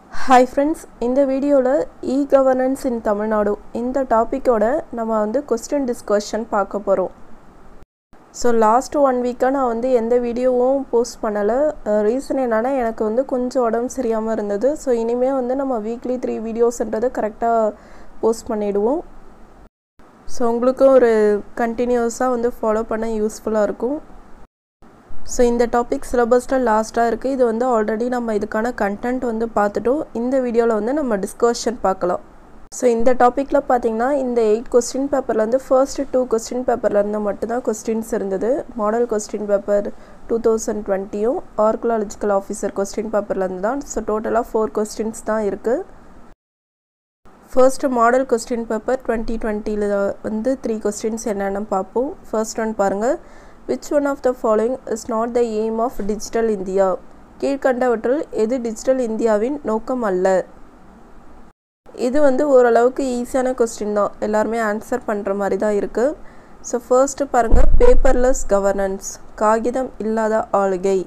hi friends இந்த வீடியோவில் இ governance in Tamil Nadu இந்த டாப்பிக்கோட நம்ம வந்து கொஸ்டின் டிஸ்கஷன் பார்க்க போகிறோம் ஸோ லாஸ்ட் ஒன் வீக்காக நான் வந்து எந்த வீடியோவும் போஸ்ட் பண்ணலை ரீசன் என்னென்னா எனக்கு வந்து கொஞ்சம் உடம்பு சரியாமல் இருந்தது ஸோ இனிமேல் வந்து நம்ம வீக்லி த்ரீ வீடியோஸ்ன்றது கரெக்டாக போஸ்ட் பண்ணிவிடுவோம் ஸோ உங்களுக்கும் ஒரு கண்டினியூஸாக வந்து ஃபாலோ பண்ண யூஸ்ஃபுல்லாக இருக்கும் ஸோ இந்த டாபிக் சிலபஸில் லாஸ்ட்டாக இருக்குது இது வந்து ஆல்ரெடி நம்ம இதுக்கான கண்டென்ட் வந்து பார்த்துட்டோம் இந்த வீடியோவில் வந்து நம்ம டிஸ்கஷன் பார்க்கலாம் ஸோ இந்த டாப்பிக்கில் பார்த்தீங்கன்னா இந்த எயிட் கொஸ்டின் பேப்பர்லேருந்து ஃபர்ஸ்ட் டூ கொஸ்டின் பேப்பர்லேருந்து மட்டும்தான் கொஸ்டின்ஸ் இருந்தது model question paper two thousand டுவெண்ட்டியும் ஆர்குலாலஜிக்கல் ஆஃபீஸர் கொஸ்டின் பேப்பர்லேருந்து தான் ஸோ டோட்டலாக ஃபோர் கொஸ்டின்ஸ் தான் இருக்குது first model question paper twenty டுவெண்ட்டியில் வந்து த்ரீ கொஸ்டின்ஸ் என்னென்னு பார்ப்போம் ஃபர்ஸ்ட் ஒன் பாருங்கள் which one of the following is not the aim of digital India கீழ்கண்டவற்றில் எது டிஜிட்டல் இந்தியாவின் நோக்கம் அல்ல இது வந்து ஓரளவுக்கு ஈஸியான கொஸ்டின் தான் எல்லாருமே ஆன்சர் பண்ணுற மாதிரி தான் இருக்குது ஸோ ஃபர்ஸ்ட்டு பாருங்கள் பேப்பர்லெஸ் கவர்னன்ஸ் காகிதம் இல்லாத ஆளுகை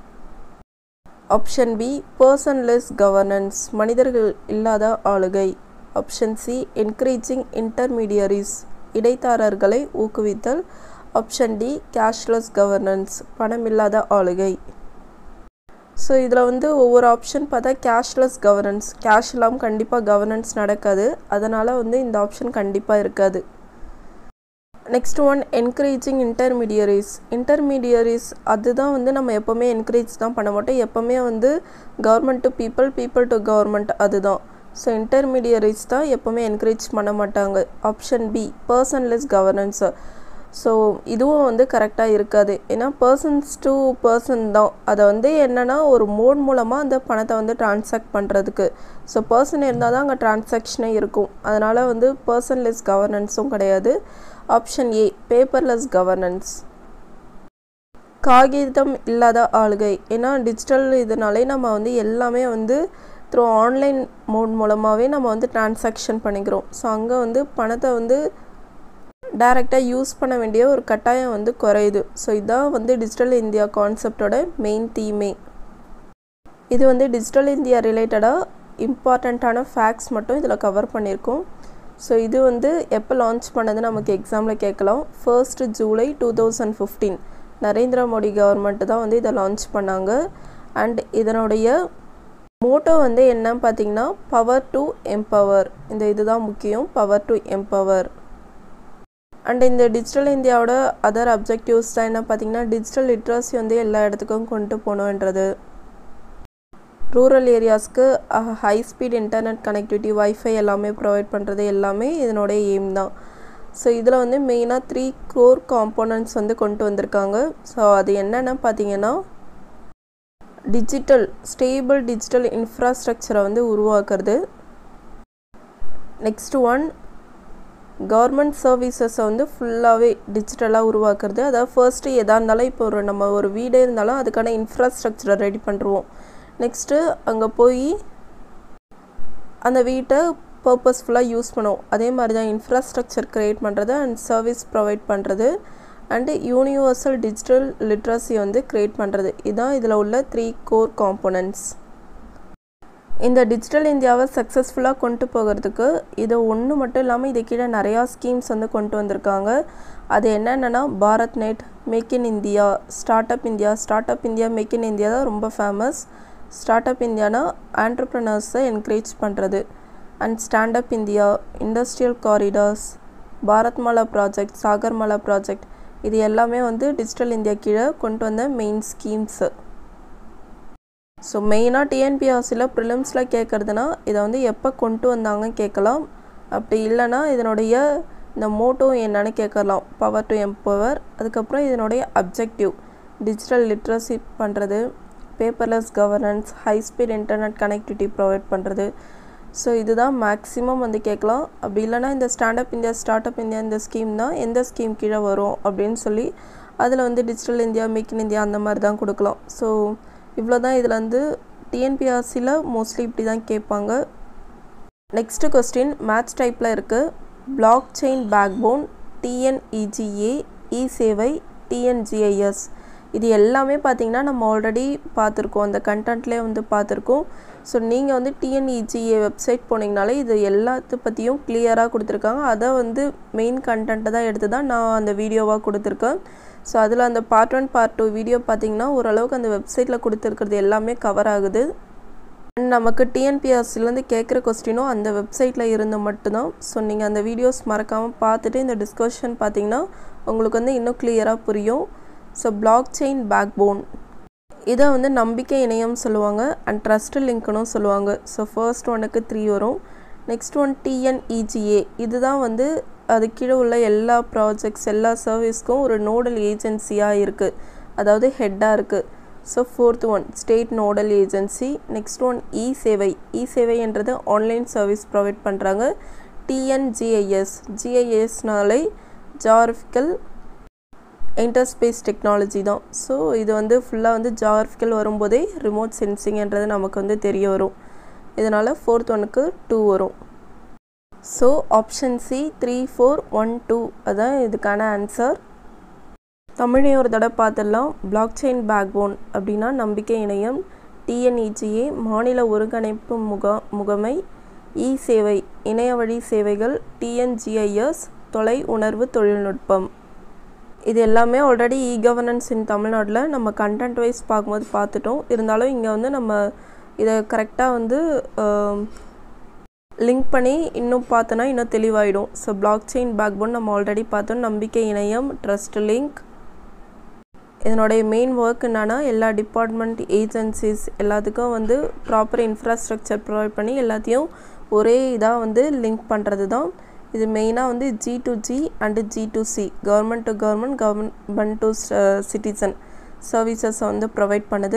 ஆப்ஷன் பி பர்சன்லெஸ் கவர்னன்ஸ் மனிதர்கள் இல்லாத ஆளுகை ஆப்ஷன் சி என்கரேஜிங் இன்டர்மீடியரிஸ் இடைத்தாரர்களை ஊக்குவித்தல் ஆப்ஷன் டி கேஷ்லெஸ் கவர்னன்ஸ் பணம் இல்லாத ஆளுகை ஸோ இதில் வந்து ஒவ்வொரு ஆப்ஷன் பார்த்தா கேஷ்லெஸ் கவர்னன்ஸ் கேஷ் இல்லாமல் கண்டிப்பாக கவர்னன்ஸ் நடக்காது அதனால் வந்து இந்த ஆப்ஷன் கண்டிப்பாக இருக்காது next one encouraging intermediaries intermediaries அதுதான் வந்து நம்ம எப்போவுமே என்கரேஜ் தான் பண்ண மாட்டோம் எப்போவுமே வந்து government to people people to government அதுதான் ஸோ இன்டர்மீடியரிஸ் தான் எப்போவுமே என்கரேஜ் பண்ண மாட்டாங்க option B personless governance so இதுவும் வந்து கரெக்டாக இருக்காது ஏன்னா பர்சன்ஸ் டு பர்சன் தான் அதை வந்து என்னென்னா ஒரு மோட் மூலமாக அந்த பணத்தை வந்து டிரான்சாக்ட் பண்ணுறதுக்கு ஸோ பர்சன் இருந்தால் தான் அங்கே டிரான்சாக்ஷனே இருக்கும் அதனால் வந்து பர்சன்லெஸ் கவர்னன்ஸும் கிடையாது ஆப்ஷன் ஏ பேப்பர்லெஸ் கவர்னன்ஸ் காகிதம் இல்லாத ஆளுகை ஏன்னா டிஜிட்டல் இதனாலே நம்ம வந்து எல்லாமே வந்து த்ரூ ஆன்லைன் மோட் மூலமாகவே நம்ம வந்து டிரான்சாக்ஷன் பண்ணிக்கிறோம் ஸோ அங்கே வந்து பணத்தை வந்து டைரெக்டாக யூஸ் பண்ண வேண்டிய ஒரு கட்டாயம் வந்து குறையுது ஸோ இதான் வந்து டிஜிட்டல் இந்தியா கான்செப்டோட மெயின் தீமே இது வந்து டிஜிட்டல் இந்தியா ரிலேட்டடாக இம்பார்ட்டண்ட்டான ஃபேக்ட்ஸ் மட்டும் இதில் கவர் பண்ணியிருக்கோம் ஸோ இது வந்து எப்போ லான்ச் பண்ணது நமக்கு எக்ஸாமில் கேட்கலாம் first July two thousand fifteen Narendra Modi government தான் வந்து இதை லான்ச் பண்ணாங்க அண்ட் இதனுடைய மோட்டோ வந்து என்ன பார்த்தீங்கன்னா பவர் டு எம்பவர் இந்த இதுதான் முக்கியம் பவர் டு எம்பவர் அண்ட் இந்த டிஜிட்டல் இந்தியாவோட அதர் அப்ஜெக்டிவ்ஸ் தான் என்ன பார்த்தீங்கன்னா டிஜிட்டல் லிட்ரஸி வந்து எல்லா இடத்துக்கும் கொண்டு போகணுன்றது ரூரல் ஏரியாஸ்க்கு high speed internet connectivity wifi எல்லாமே ப்ரொவைட் பண்ணுறது எல்லாமே இதனுடைய எய்ம் தான் ஸோ இதில் வந்து மெயினாக த்ரீ க்ரோர் காம்போனன்ட்ஸ் வந்து கொண்டு வந்திருக்காங்க ஸோ அது என்னென்னு பார்த்தீங்கன்னா டிஜிட்டல் ஸ்டேபிள் டிஜிட்டல் இன்ஃப்ராஸ்ட்ரக்சரை வந்து உருவாக்குறது நெக்ஸ்ட் ஒன் கவர்மெண்ட் சர்வீசஸை வந்து ஃபுல்லாகவே டிஜிட்டலாக உருவாக்குறது அதாவது ஃபர்ஸ்ட்டு எதாக இருந்தாலும் இப்போ ஒரு நம்ம ஒரு வீடே இருந்தாலும் அதுக்கான இன்ஃப்ராஸ்ட்ரக்சரை ரெடி பண்ணுருவோம் நெக்ஸ்ட்டு அங்கே போய் அந்த வீட்டை பர்பஸ்ஃபுல்லாக யூஸ் பண்ணுவோம் அதே மாதிரி தான் இன்ஃப்ராஸ்ட்ரக்சர் க்ரியேட் பண்ணுறது அண்ட் சர்வீஸ் ப்ரொவைட் பண்ணுறது அண்டு யூனிவர்சல் டிஜிட்டல் லிட்ரஸி வந்து க்ரியேட் பண்ணுறது இதுதான் இதில் உள்ள த்ரீ கோர் காம்போனன்ட்ஸ் இந்த டிஜிட்டல் இந்தியாவை சக்ஸஸ்ஃபுல்லாக கொண்டு போகிறதுக்கு இது ஒன்று மட்டும் இல்லாமல் இது கீழே நிறையா ஸ்கீம்ஸ் வந்து கொண்டு வந்திருக்காங்க அது என்னென்னா Bharat net make in India start up India start up India make in India தான் ரொம்ப ஃபேமஸ் ஸ்டார்ட் அப் இந்தியானா ஆண்டர்ப்ரனர்ஸை என்கரேஜ் பண்ணுறது and stand up India industrial corridors Bharatmala project Sagarmala project இது எல்லாமே வந்து டிஜிட்டல் இந்தியா கீழே கொண்டு வந்த மெயின் ஸ்கீம்ஸு ஸோ மெயினாக டிஎன்பிஆர்சியில் ப்ரிலிம்ஸில் கேட்குறதுனா இதை வந்து எப்போ கொண்டு வந்தாங்கன்னு கேட்கலாம் அப்படி இல்லைனா இதனுடைய இந்த மோட்டோ என்னன்னு கேட்கலாம் பவர் டு எம்பவர் அதுக்கப்புறம் இதனுடைய அப்ஜெக்டிவ் டிஜிட்டல் லிட்ரஸி பண்ணுறது paperless governance high speed internet connectivity provide பண்ணுறது ஸோ இதுதான் மேக்ஸிமம் வந்து கேட்கலாம் அப்படி இல்லைனா இந்த stand up India start up India இந்த ஸ்கீம் தான் எந்த ஸ்கீம் கீழே வரும் அப்படின்னு சொல்லி அதில் வந்து digital India make in India அந்த மாதிரி தான் கொடுக்கலாம் ஸோ இவ்வளோ தான் இதில் வந்து டிஎன்பிஆர்சியில் மோஸ்ட்லி இப்படி தான் கேட்பாங்க நெக்ஸ்ட்டு கொஸ்டின் மேத்ஸ் டைப்பில் இருக்குது blockchain backbone TNEGA e Sevai TNGIS இது எல்லாமே பார்த்திங்கன்னா நம்ம ஆல்ரெடி பார்த்துருக்கோம் அந்த கண்டென்ட்லேயே வந்து பார்த்துருக்கோம் ஸோ நீங்கள் வந்து டிஎன்இஜிஏ வெப்சைட் போனீங்கனாலே இது எல்லாத்த பற்றியும் கிளியராக கொடுத்துருக்காங்க அதை வந்து மெயின் கண்டென்ட்டை தான் எடுத்து தான் நான் அந்த வீடியோவாக கொடுத்துருக்கேன் ஸோ அதில் அந்த part one part two video பார்த்தீங்கன்னா ஓரளவுக்கு அந்த வெப்சைட்டில் கொடுத்துருக்கிறது எல்லாமே கவர் ஆகுது அண்ட் நமக்கு டிஎன்பிஎஸ்சிலேருந்து கேட்குற கொஸ்டினும் அந்த வெப்சைட்டில் இருந்து மட்டும்தான் ஸோ நீங்கள் அந்த வீடியோஸ் மறக்காமல் பார்த்துட்டு இந்த டிஸ்கஷன் பார்த்தீங்கன்னா உங்களுக்கு வந்து இன்னும் கிளியராக புரியும் so blockchain backbone இதை வந்து நம்பிக்கை இணையம் சொல்லுவாங்க அண்ட் ட்ரஸ்ட் லிங்க்னும் சொல்லுவாங்க ஸோ ஃபர்ஸ்ட் ஒனுக்கு த்ரீ வரும் நெக்ஸ்ட் ஒன் டிஎன்இஜிஏ இதுதான் வந்து அது கீழே உள்ள எல்லா ப்ராஜெக்ட்ஸ் எல்லா சர்வீஸ்க்கும் ஒரு நோடல் ஏஜென்சியாக இருக்குது அதாவது ஹெட்டாக இருக்குது so fourth one state nodal agency next one e Sevai e சேவைன்றது ஆன்லைன் சர்வீஸ் ப்ரொவைட் பண்ணுறாங்க டிஎன்ஜிஐஎஸ் ஜிஐஎஸ்னாலே ஜாரிஃபிக்கல் இன்டர்ஸ்பேஸ் டெக்னாலஜி தான் ஸோ இது வந்து ஃபுல்லாக வந்து ஜாரிஃபிக்கல் வரும்போதே ரிமோட் சென்சிங்ன்றது நமக்கு வந்து தெரிய வரும் இதனால் ஃபோர்த் ஒனுக்கு டூ வரும் so option C three four one two அதான் இதுக்கான ஆன்சர் தமிழையும் ஒரு தடவை பார்த்துடலாம் பிளாக் செயின் பேக்போன் அப்படின்னா நம்பிக்கை இணையம் டிஎன்இஜிஏ மாநில ஒருங்கிணைப்பு முக முகமை இ சேவை இணைய வழி சேவைகள் டிஎன்ஜிஐஎஸ் தொலை உணர்வு தொழில்நுட்பம் இது எல்லாமே ஆல்ரெடி இ கவர்னன்ஸ் இன் தமிழ்நாட்டில் நம்ம கண்டென்ட் வைஸ் பார்க்கும்போது பார்த்துட்டோம் இருந்தாலும் இங்கே வந்து நம்ம இதை கரெக்டாக வந்து லிங்க் பண்ணி இன்னும் பார்த்தோன்னா இன்னும் தெளிவாயிடும் ஸோ பிளாக் செயின் பேக்போன் நம்ம ஆல்ரெடி பார்த்தோம் நம்பிக்கை இணையம் ட்ரஸ்ட் லிங்க் இதனுடைய மெயின் ஒர்க் என்னென்னா எல்லா டிபார்ட்மெண்ட் ஏஜென்சிஸ் எல்லாத்துக்கும் வந்து ப்ராப்பர் இன்ஃப்ராஸ்ட்ரக்சர் ப்ரொவைட் பண்ணி எல்லாத்தையும் ஒரே இதாக வந்து லிங்க் பண்ணுறது தான் இது மெயினாக வந்து G to G and G to C government to government government to citizen சர்வீசஸை வந்து ப்ரொவைட் பண்ணுது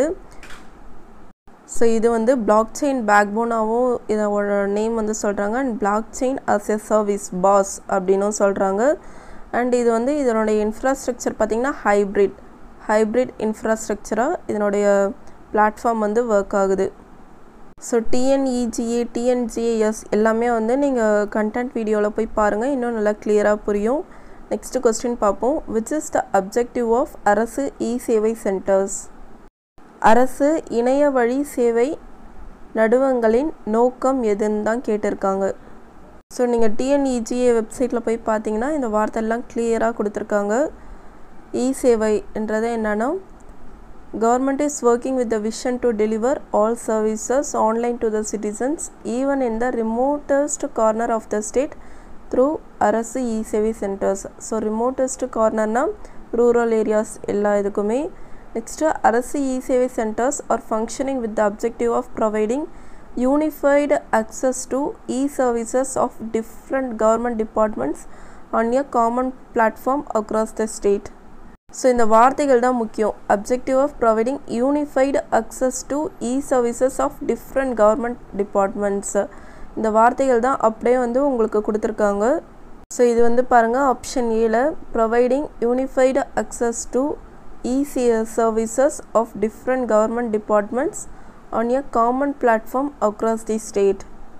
ஸோ இது வந்து பிளாக் செயின் பேக்போனாகவும் இதோட நேம் வந்து சொல்கிறாங்க and blockchain as a service BaaS அப்படின்னும் சொல்கிறாங்க அண்ட் இது வந்து இதனுடைய இன்ஃப்ராஸ்ட்ரக்சர் பார்த்திங்கன்னா ஹைப்ரிட் ஹைப்ரிட் இன்ஃப்ராஸ்ட்ரக்சராக இதனுடைய பிளாட்ஃபார்ம் வந்து ஒர்க் ஆகுது ஸோ டிஎன்இஜிஏ டிஎன்ஜிஏஎஸ் எல்லாமே வந்து நீங்கள் கண்டென்ட் வீடியோவில் போய் பாருங்கள் இன்னும் நல்லா கிளியராக புரியும் நெக்ஸ்ட் கொஸ்டின் பார்ப்போம் which is the objective of Arasu e Sevai centres அரசு இணைய வழி சேவை நடுவங்களின் நோக்கம் எதுன்னு தான் கேட்டிருக்காங்க ஸோ நீங்கள் டிஎன்இஜிஏ வெப்சைட்டில் போய் பார்த்தீங்கன்னா இந்த வார்த்தையெல்லாம் கிளியராக கொடுத்துருக்காங்க இ சேவைன்றது என்னென்னா Government is working with the vision to deliver all services online to the citizens even in the remotest corner of the state through Arasu e Sevai centres so remotest கார்னர்னா ரூரல் ஏரியாஸ் எல்லா இதுக்குமே next Arasu e Sevai centres are functioning with the objective of providing unified access to e services of different government departments on a common platform across the state so இந்த வார்த்தைகள் தான் முக்கியம் objective of providing unified access to e services of different government departments இந்த வார்த்தைகள் தான் அப்படியே வந்து உங்களுக்கு கொடுத்துருக்காங்க ஸோ இது வந்து பாருங்கள் ஆப்ஷன் ஏல providing unified access to e services of different government departments on a common platform across the state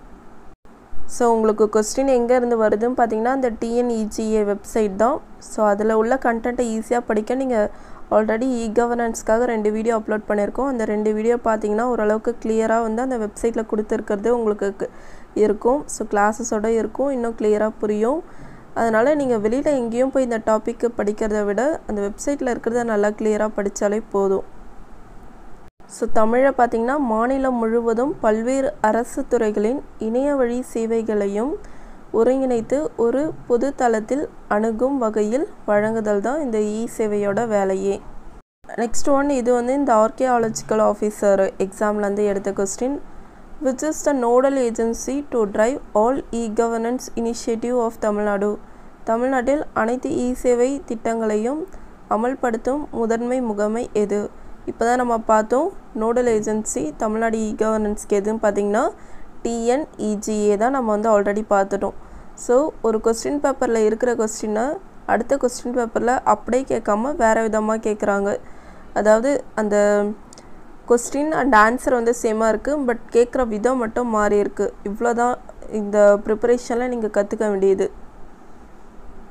so உங்களுக்கு கொஸ்டின் எங்கேருந்து வருதுன்னு பார்த்தீங்கன்னா அந்த டிஎன்இஜிஏ வெப்சைட் தான் ஸோ அதில் உள்ள கண்டென்ட்டை ஈஸியாக படிக்க நீங்கள் ஆல்ரெடி இ கவர்னன்ஸ்க்காக ரெண்டு வீடியோ அப்லோட் பண்ணியிருக்கோம் அந்த ரெண்டு வீடியோ பார்த்தீங்கன்னா ஓரளவுக்கு கிளியராக வந்து அந்த வெப்சைட்டில் கொடுத்துருக்கிறது உங்களுக்கு இருக்கும் ஸோ கிளாஸஸோடு இருக்கும் இன்னும் கிளியராக புரியும் அதனால் நீங்கள் வெளியில் எங்கேயும் போய் இந்த டாப்பிக்கு படிக்கிறத விட அந்த வெப்சைட்டில் இருக்கிறத நல்லா கிளியராக படித்தாலே போதும் ஸோ தமிழை பார்த்திங்கன்னா மாநிலம் முழுவதும் பல்வேறு அரசு துறைகளின் இணைய வழி சேவைகளையும் ஒருங்கிணைத்து ஒரு பொது தளத்தில் அணுகும் வகையில் வழங்குதல் தான் இந்த இ சேவையோட வேலையே நெக்ஸ்ட் ஒன் இது வந்து இந்த ஆர்கியாலஜிக்கல் ஆஃபீஸர் எக்ஸாம்லேருந்து எடுத்த question which is the nodal agency to drive all e governance initiative of Tamil Nadu தமிழ்நாட்டில் அனைத்து இ சேவை திட்டங்களையும் அமல்படுத்தும் முதன்மை முகமை எது இப்போ தான் நம்ம பார்த்தோம் நோடல் ஏஜென்சி தமிழ்நாடு இ கவர்னன்ஸ்க்கு எதுன்னு பார்த்தீங்கன்னா டிஎன்இஜிஏ தான் நம்ம வந்து ஆல்ரெடி பார்த்துட்டோம் ஸோ ஒரு கொஸ்டின் பேப்பரில் இருக்கிற கொஸ்டினை அடுத்த கொஸ்டின் பேப்பரில் அப்படியே கேட்காம வேறு விதமாக கேட்குறாங்க அதாவது அந்த கொஸ்டின் அண்ட் ஆன்சர் வந்து சேமாக இருக்குது பட் கேட்குற விதம் மட்டும் மாறி இருக்குது இவ்வளோ தான் இந்த ப்ரிப்பரேஷனில் நீங்கள் கற்றுக்க வேண்டியது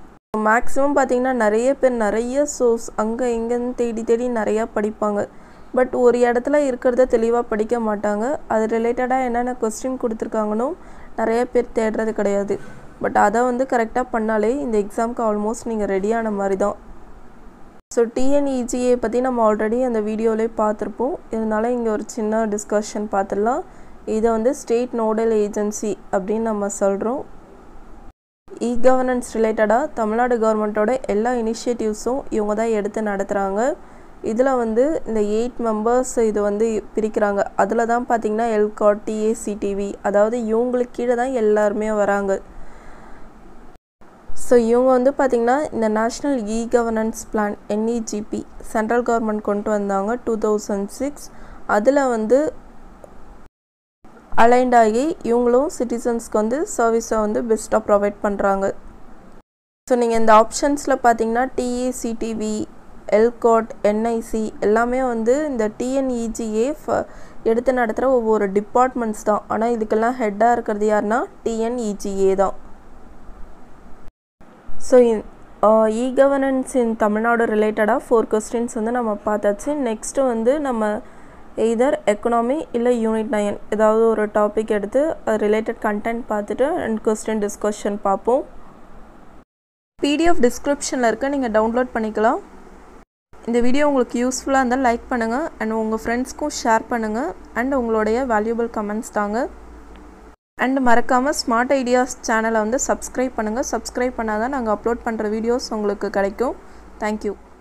மேக்ஸிமம் பார்த்தீங்கன்னா நிறைய பேர் நிறைய சோர்ஸ் அங்கே இங்கேன்னு தேடி தேடி நிறையா படிப்பாங்க பட் ஒரு இடத்துல இருக்கிறத தெளிவாக படிக்க மாட்டாங்க அது ரிலேட்டடாக என்னென்ன கொஸ்டின் கொடுத்துருக்காங்கன்னு நிறைய பேர் தேடுறது கிடையாது பட் அதை வந்து கரெக்டாக பண்ணாலே இந்த எக்ஸாமுக்கு ஆல்மோஸ்ட் நீங்கள் ரெடியான மாதிரி தான் ஸோ டிஎன்இஜிஏ பற்றி நம்ம ஆல்ரெடி அந்த வீடியோவிலே பார்த்துருப்போம் இருந்தாலும் இங்கே ஒரு சின்ன டிஸ்கஷன் பார்த்துடலாம் இதை வந்து ஸ்டேட் நோடல் ஏஜென்சி அப்படின்னு நம்ம சொல்கிறோம் இ கவர்னன்ஸ் ரிலேட்டடாக தமிழ்நாடு கவர்மெண்ட்டோட எல்லா இனிஷியேட்டிவ்ஸும் இவங்க தான் எடுத்து நடத்துகிறாங்க இதில் வந்து இந்த எயிட் மெம்பர்ஸ் இது வந்து பிரிக்கிறாங்க அதில் தான் பார்த்திங்கன்னா எல்காட் டிஏசிடிவி அதாவது இவங்களுக்கு கீழே தான் எல்லாருமே வராங்க ஸோ இவங்க வந்து பார்த்திங்கன்னா இந்த national e governance plan NEGP central government கொண்டு வந்தாங்க டூ தௌசண்ட் சிக்ஸ் அதில் வந்து அலைண்ட் ஆகி இவங்களும் சிட்டிசன்ஸ்க்கு வந்து சர்வீஸை வந்து பெஸ்ட்டாக ப்ரொவைட் பண்ணுறாங்க ஸோ நீங்கள் இந்த ஆப்ஷன்ஸில் பார்த்தீங்கன்னா டிஏசிடிவி எல்காட் என்ஐசி எல்லாமே வந்து இந்த டிஎன்இஜிஏ எடுத்து நடத்துகிற ஒவ்வொரு டிபார்ட்மெண்ட்ஸ் தான் ஆனால் இதுக்கெல்லாம் ஹெட்டாக இருக்கிறது யாருன்னா டிஎன்இஜிஏ தான் so e governance in Tamil Nadu ரிலேட்டடாக ஃபோர் கொஸ்டின்ஸ் வந்து நம்ம பார்த்தாச்சு நெக்ஸ்ட்டு வந்து நம்ம எய்தர் எக்கனாமி இல்லை யூனிட் நயன் ஏதாவது ஒரு டாபிக் எடுத்து அது ரிலேட்டட் கண்டென்ட் பார்த்துட்டு அண்ட் கொஸ்டின் டிஸ்கஷன் பார்ப்போம் பிடிஎஃப் டிஸ்கிரிப்ஷனில் இருக்க நீங்கள் டவுன்லோட் பண்ணிக்கலாம் இந்த வீடியோ உங்களுக்கு யூஸ்ஃபுல்லாக இருந்தால் லைக் பண்ணுங்கள் அண்ட் உங்கள் ஃப்ரெண்ட்ஸ்க்கும் ஷேர் பண்ணுங்கள் அண்ட் உங்களுடைய வேல்யூபிள் கமெண்ட்ஸ் தாங்க அண்ட் மறக்காமல் ஸ்மார்ட் ஐடியாஸ் சேனலை வந்து சப்ஸ்கிரைப் பண்ணுங்கள் சப்ஸ்கிரைப் பண்ணால் தான் நாங்கள் அப்லோட் பண்ணுற வீடியோஸ் உங்களுக்கு கிடைக்கும் தேங்க்யூ